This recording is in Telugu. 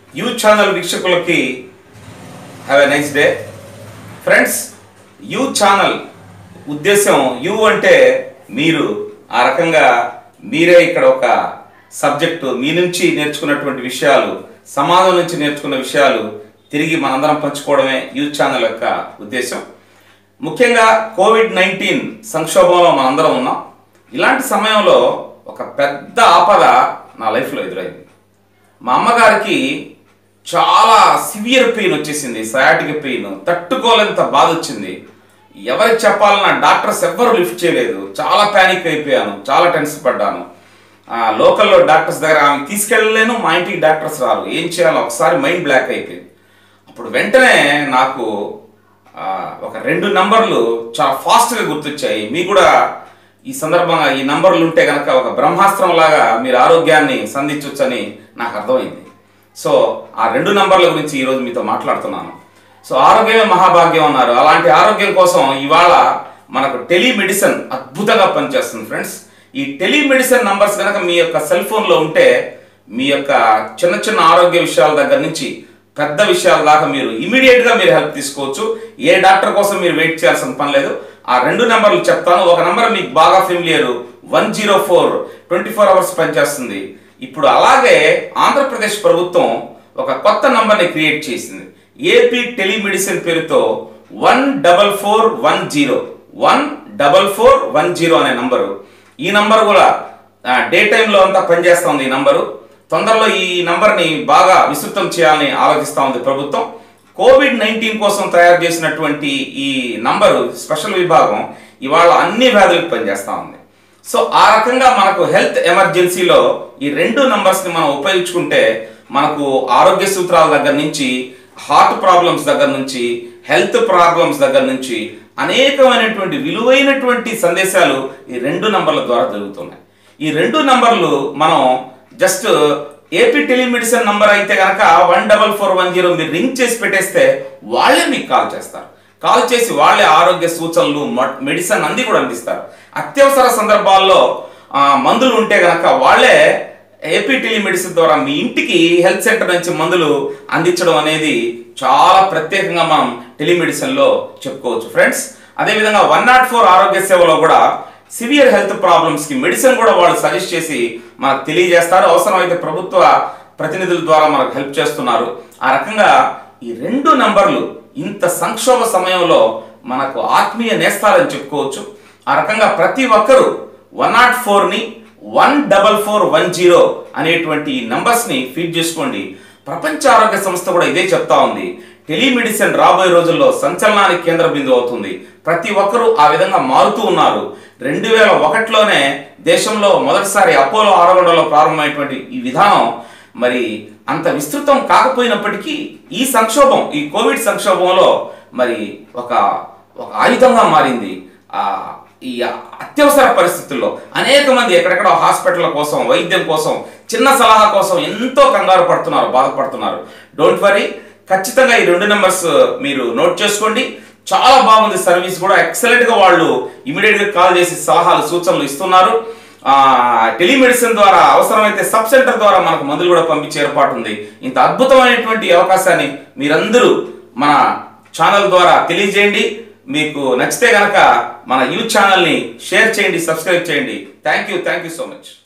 యూ ఛానల్ వీక్షకులకి have a nice day friends U channel ఉద్దేశం యూ అంటే మీరు ఆ రకంగా మీరే ఇక్కడ ఒక సబ్జెక్టు మీ నుంచి నేర్చుకున్నటువంటి విషయాలు సమాజం నుంచి నేర్చుకున్న విషయాలు తిరిగి మనందరం పంచుకోవడమే యూ ఛానల్ యొక్క ఉద్దేశం ముఖ్యంగా కోవిడ్ నైన్టీన్ సంక్షోభంలో మనందరం ఉన్నాం ఇలాంటి సమయంలో ఒక పెద్ద ఆపద నా లైఫ్లో ఎదురైంది మా అమ్మగారికి చాలా సివియర్ పెయిన్ వచ్చేసింది సయాటిక్ పెయిన్ తట్టుకోలేంత బాధ వచ్చింది ఎవరికి చెప్పాలన్నా డాక్టర్స్ ఎవ్వరు లిఫ్ట్ చేయలేదు చాలా ప్యానిక్ అయిపోయాను చాలా టెన్షన్ పడ్డాను ఆ, లోకల్లో డాక్టర్స్ దగ్గర ఆమె తీసుకెళ్ళలేను మా ఇంటికి డాక్టర్స్ రారు ఏం చేయాలో ఒకసారి మైండ్ బ్లాక్ అయిపోయింది అప్పుడు వెంటనే నాకు ఆ, ఒక రెండు నంబర్లు చాలా ఫాస్ట్గా గుర్తొచ్చాయి మీ కూడా ఈ సందర్భంగా ఈ నంబర్లు ఉంటే కనుక ఒక బ్రహ్మాస్త్రం లాగా మీరు ఆరోగ్యాన్ని సంధించవచ్చని నాకు అర్థమైంది సో ఆ రెండు నంబర్ల గురించి ఈరోజు మీతో మాట్లాడుతున్నాను సో ఆరోగ్యమే మహాభాగ్యం అన్నారు అలాంటి ఆరోగ్యం కోసం ఇవాళ మనకు టెలిమెడిసిన్ అద్భుతంగా పనిచేస్తుంది ఫ్రెండ్స్ ఈ టెలిమెడిసిన్ నంబర్స్ కనుక మీ యొక్క సెల్ ఫోన్లో ఉంటే మీ యొక్క చిన్న చిన్న ఆరోగ్య విషయాల దగ్గర నుంచి పెద్ద విషయాల దాకా మీరు ఇమీడియట్ గా మీరు హెల్ప్ తీసుకోవచ్చు ఏ డాక్టర్ కోసం మీరు వెయిట్ చేయాల్సిన పని లేదు ఆ రెండు నెంబర్లు చెప్తాను ఒక నెంబర్ మీకు బాగా familiar one zero four twenty four hours పనిచేస్తుంది ఇప్పుడు అలాగే ఆంధ్రప్రదేశ్ ప్రభుత్వం ఒక కొత్త నంబర్ని క్రియేట్ చేసింది ఏపీ టెలిమెడిసిన్ పేరుతో one double four one zero one double four one zero అనే నంబరు ఈ నంబర్ కూడా డే టైంలో అంతా పనిచేస్తూ ఉంది ఈ నంబరు తొందరలో ఈ నంబర్ని బాగా విస్తృతం చేయాలని ఆలోచిస్తూ ఉంది ప్రభుత్వం కోవిడ్ నైన్టీన్ కోసం తయారు చేసినటువంటి ఈ నంబరు స్పెషల్ విభాగం ఇవాళ అన్ని వ్యాధులకు పనిచేస్తూ ఉంది సో ఆ రకంగా మనకు హెల్త్ ఎమర్జెన్సీలో ఈ రెండు నంబర్స్ని మనం ఉపయోగించుకుంటే మనకు ఆరోగ్య సూత్రాల దగ్గర నుంచి హార్ట్ ప్రాబ్లమ్స్ దగ్గర నుంచి హెల్త్ ప్రాబ్లమ్స్ దగ్గర నుంచి అనేకమైనటువంటి విలువైనటువంటి సందేశాలు ఈ రెండు నంబర్ల ద్వారా జరుగుతున్నాయి ఈ రెండు నంబర్లు మనం జస్ట్ ఏపీ టెలిమెడిసిన్ నంబర్ అయితే కనుక one double four one zero మీరు రింగ్ చేసి పెట్టేస్తే వాళ్ళే మీకు కాల్ చేస్తారు కాల్ చేసి వాళ్ళే ఆరోగ్య సూచనలు మ- మెడిసిన్ అన్ని కూడా అందిస్తారు అత్యవసర సందర్భాల్లో ఆ, మందులు ఉంటే గనక వాళ్ళే ఏపీ టెలిమెడిసిన్ ద్వారా మీ ఇంటికి హెల్త్ సెంటర్ నుంచి మందులు అందించడం అనేది చాలా ప్రత్యేకంగా మనం టెలిమెడిసిన్లో చెప్పుకోవచ్చు ఫ్రెండ్స్ అదేవిధంగా వన్ నాట్ ఫోర్ ఆరోగ్య సేవలో కూడా సివియర్ హెల్త్ ప్రాబ్లమ్స్కి మెడిసిన్ కూడా వాళ్ళు సజెస్ట్ చేసి మనకు తెలియజేస్తారు అవసరమైతే ప్రభుత్వ ప్రతినిధుల ద్వారా మనకు హెల్ప్ చేస్తున్నారు ఆ రకంగా ఈ రెండు నంబర్లు ఇంత సంక్షోభ సమయంలో మనకు ఆత్మీయ నేస్తాలని చెప్పుకోవచ్చు ఆ రకంగా ప్రతి ఒక్కరూ వన్ నాట్ ఫోర్ని one double four one zero అనేటువంటి ఈ నంబర్స్ని ఫీడ్ చేసుకోండి ప్రపంచ ఆరోగ్య సంస్థ కూడా ఇదే చెప్తా ఉంది టెలిమెడిసిన్ రాబోయే రోజుల్లో సంచలనానికి కేంద్ర బిందువు అవుతుంది ప్రతి ఒక్కరూ ఆ విధంగా మారుతూ ఉన్నారు రెండు వేల ఒకటిలోనే దేశంలో మొదటిసారి అపోలో ఆరగొండలో ప్రారంభమైనటువంటి ఈ విధానం మరి అంత విస్తృతం కాకపోయినప్పటికీ ఈ సంక్షోభం ఈ కోవిడ్ సంక్షోభంలో మరి ఒక ఒక ఆయుధంగా మారింది ఆ ఈ అత్యవసర పరిస్థితుల్లో అనేక మంది ఎక్కడెక్కడ హాస్పిటల్ కోసం వైద్యం కోసం చిన్న సలహా కోసం ఎంతో కంగారు పడుతున్నారు బాధపడుతున్నారు డోంట్ వరీ ఖచ్చితంగా ఈ రెండు నెంబర్స్ మీరు నోట్ చేసుకోండి చాలా బాగుంది సర్వీస్ కూడా ఎక్సలెంట్ గా వాళ్ళు ఇమీడియట్ గా కాల్ చేసి సలహాలు సూచనలు ఇస్తున్నారు ఆ, టెలిమెడిసిన్ ద్వారా అవసరమైతే సబ్ సెంటర్ ద్వారా మనకు మందులు కూడా పంపించే ఏర్పాటు ఉంది ఇంత అద్భుతమైనటువంటి అవకాశాన్ని మీరందరూ మన ఛానల్ ద్వారా తెలియజేయండి మీకు నచ్చితే గనక మన యూత్ ఛానల్ని షేర్ చేయండి సబ్స్క్రైబ్ చేయండి thank you thank you so much